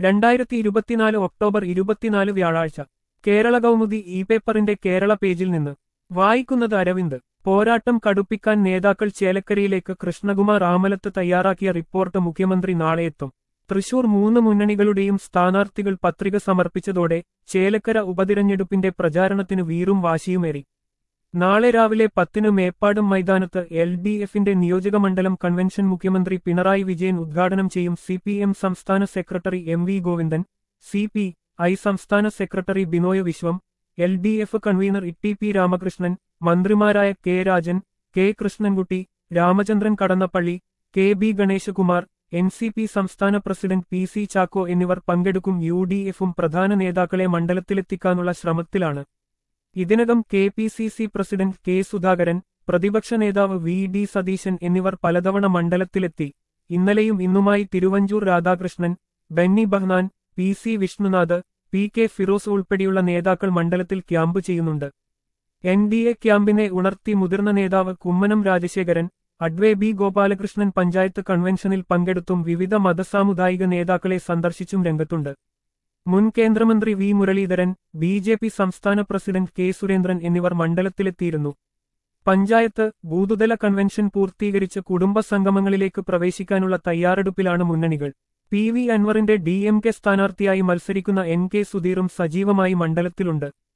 രണ്ടായിരത്തി ഇരുപത്തിനാല് ഒക്ടോബർ ഇരുപത്തിനാല് വ്യാഴാഴ്ച കേരള കൗമുദി ഇ പേപ്പറിന്റെ കേരള പേജിൽ നിന്ന് വായിക്കുന്നത് അരവിന്ദ് പോരാട്ടം കടുപ്പിക്കാൻ നേതാക്കൾ ചേലക്കരയിലേക്ക് കൃഷ്ണകുമാർ ആമലത്ത് തയ്യാറാക്കിയ റിപ്പോർട്ട് മുഖ്യമന്ത്രി നാളെ എത്തും തൃശൂർ മൂന്ന് മുന്നണികളുടെയും സ്ഥാനാർത്ഥികൾ പത്രിക സമർപ്പിച്ചതോടെ ചേലക്കര ഉപതിരഞ്ഞെടുപ്പിന്റെ പ്രചാരണത്തിന് വീറും വാശിയുമേറി നാളെ രാവിലെ പത്തിന് മേപ്പാടും മൈതാനത്ത് എൽ ഡി എഫിന്റെ നിയോജകമണ്ഡലം കൺവെൻഷൻ മുഖ്യമന്ത്രി പിണറായി വിജയൻ ഉദ്ഘാടനം ചെയ്യും സി പി എം സംസ്ഥാന secretary M V Govindan C P I സംസ്ഥാന secretary Binoy Viswam L D F convener E P Ramakrishnan മന്ത്രിമാരായ K Rajan K Krishnankutty Ramachandran Kadannappally K B Ganeshkumar N C P സംസ്ഥാന പ്രസിഡന്റ് പി സി ചാക്കോ എന്നിവർ പങ്കെടുക്കും യു ഡി എഫും പ്രധാന നേതാക്കളെ മണ്ഡലത്തിലെത്തിക്കാനുള്ള ശ്രമത്തിലാണ് ഇതിനകം K P C C president K Sudhakaran പ്രതിപക്ഷ നേതാവ് വി ഡി സതീശൻ എന്നിവർ പലതവണ മണ്ഡലത്തിലെത്തി ഇന്നലെയും ഇന്നുമായി Thiruvanchoor Radhakrishnan Benny Behanan P C Vishnunath P K Firos ഉൾപ്പെടെയുള്ള നേതാക്കൾ മണ്ഡലത്തിൽ ക്യാമ്പ് ചെയ്യുന്നുണ്ട് എൻ ഡി എ ക്യാമ്പിനെ ഉണർത്തി മുതിർന്ന നേതാവ് കുമ്മനം രാജശേഖരൻ അഡ്വേ ബി ഗോപാലകൃഷ്ണൻ പഞ്ചായത്ത് കൺവെൻഷനിൽ പങ്കെടുത്തും വിവിധ മതസാമുദായിക നേതാക്കളെ സന്ദർശിച്ചും രംഗത്തുണ്ട് മുൻ കേന്ദ്രമന്ത്രി V Muraleedharan B J P സംസ്ഥാന പ്രസിഡന്റ് കെ സുരേന്ദ്രൻ എന്നിവർ മണ്ഡലത്തിലെത്തിയിരുന്നു പഞ്ചായത്ത് ബൂതുതല കൺവെൻഷൻ പൂർത്തീകരിച്ച് കുടുംബ സംഗമങ്ങളിലേക്ക് പ്രവേശിക്കാനുള്ള തയ്യാറെടുപ്പിലാണ് മുന്നണികൾ പി വി അൻവറിന്റെ ഡി എം കെ സ്ഥാനാർത്ഥിയായി മത്സരിക്കുന്ന എൻ കെ സുധീറും സജീവമായി മണ്ഡലത്തിലുണ്ട്